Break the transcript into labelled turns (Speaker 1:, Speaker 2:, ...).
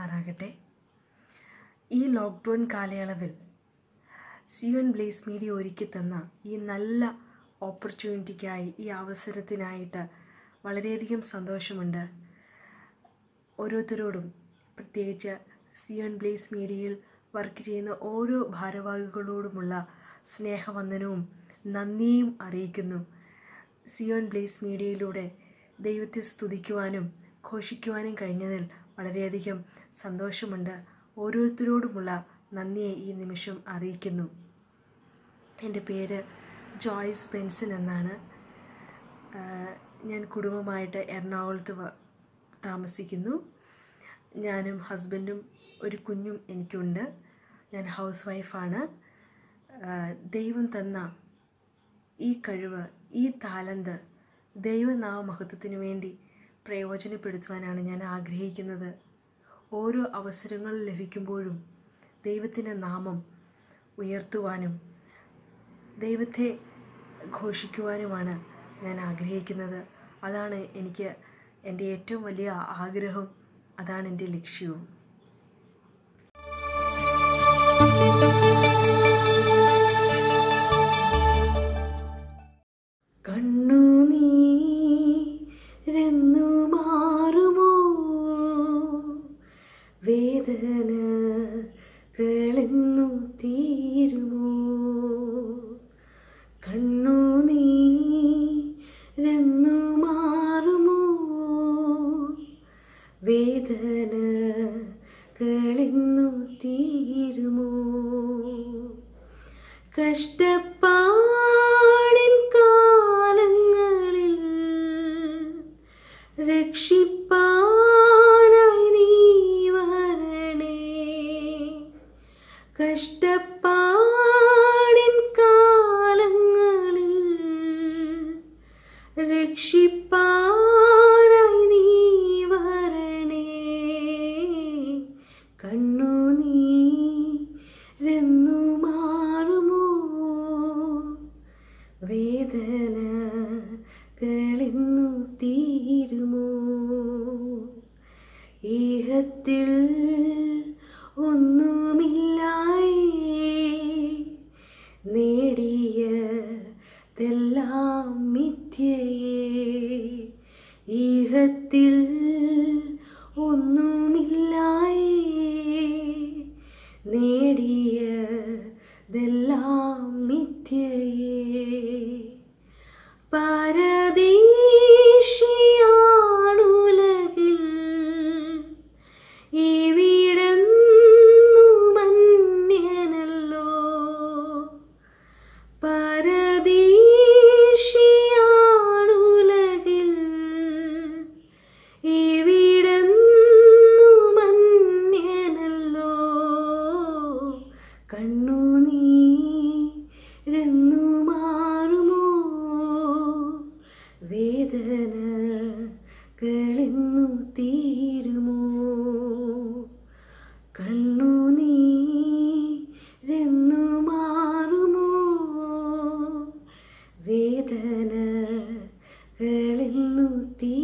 Speaker 1: അനുഗ്രഹിക്കുമാറാകട്ടെ ഈ ലോക്ക്ഡൗൺ കാലയളവിൽ സിയോൻ ബ്ലേസ് മീഡിയ ഒരുക്കി തന്ന ഈ നല്ല ഓപ്പർച്യൂണിറ്റിക്കായി ഈ അവസരത്തിനായിട്ട് വളരെയധികം സന്തോഷമുണ്ട് ഓരോരുത്തരോടും പ്രത്യേകിച്ച് സിയോൺ ബ്ലേസ് മീഡിയയിൽ വർക്ക് ചെയ്യുന്ന ഓരോ ഭാരവാഹികളോടുമുള്ള സ്നേഹവന്ദനവും നന്ദിയും അറിയിക്കുന്നു സിയോൺ ബ്ലേസ് മീഡിയയിലൂടെ ദൈവത്തെ സ്തുതിക്കുവാനും ഘോഷിക്കുവാനും കഴിഞ്ഞതിൽ വളരെയധികം സന്തോഷമുണ്ട് ഓരോരുത്തരോടുമുള്ള നന്ദിയെ ഈ നിമിഷം അറിയിക്കുന്നു എൻ്റെ പേര് ജോയ്സ് ബെൻസൺ എന്നാണ് ആഹ് ഞാൻ കുടുംബമായിട്ട് എറണാകുളത്ത് വ- താമസിക്കുന്നു ഞാനും ഹസ്ബൻഡും ഒരു കുഞ്ഞും എനിക്കുണ്ട് ഞാൻ ഹൗസ് വൈഫാണ് ആഹ് ദൈവം തന്ന ഈ കഴിവ് ഈ താലന്ത് ദൈവനാമഹത്വത്തിനു വേണ്ടി പ്രയോജനപ്പെടുത്തുവാനാണ് ഞാൻ ആഗ്രഹിക്കുന്നത് ഓരോ അവസരങ്ങൾ ലഭിക്കുമ്പോഴും ദൈവത്തിൻ്റെ നാമം ഉയർത്തുവാനും ദൈവത്തെ ഘോഷിക്കുവാനുമാണ് ഞാൻ ആഗ്രഹിക്കുന്നത് അതാണ് എനിക്ക് എൻ്റെ ഏറ്റവും വലിയ ആഗ്രഹം അതാണ് എൻ്റെ ലക്ഷ്യവും കണ്ണു നീരെന്നു മാറുമോ വേദന കളെന്നു തീരുമോ കണ്ണു നീരെന്നു മാറുമോ വേദന കളെന്നു തീരുമോ കഷ്ടപ്പാടിൻ കാലങ്ങളിൽ രക്ഷിപ്പാനായി നീ വരണേ കഷ്ടപ്പാടിൻ കാലങ്ങളിൽ രക്ഷിപ്പാനായി നീ വരണേ കണ്ണു നീരെന്നു മാറുമോ വേദന കളെന്നു തീരുമോ ഈഹത്തിൽ ഒന്നുമില്ലായി നേടിയതെല്ലാം മിഥ്യയേ ഈഹത്തിൽ ഒന്നുമില്ലായി നേടിയതെല്ലാം മിഥ്യയേ പരദേശിയാണുലകിൽ ഇവിടെന്നു മന്യനല്ലോ പരദേശിയാണുലകിൽ ഇവിടെന്നു മന്യനല്ലോ കണ്ണു നീരെന്നു മാറുമോ വേദന കളെന്നു തീരുമോ കണ്ണു നീരെന്നു മാറുമോ വേദന കളെന്നു തീ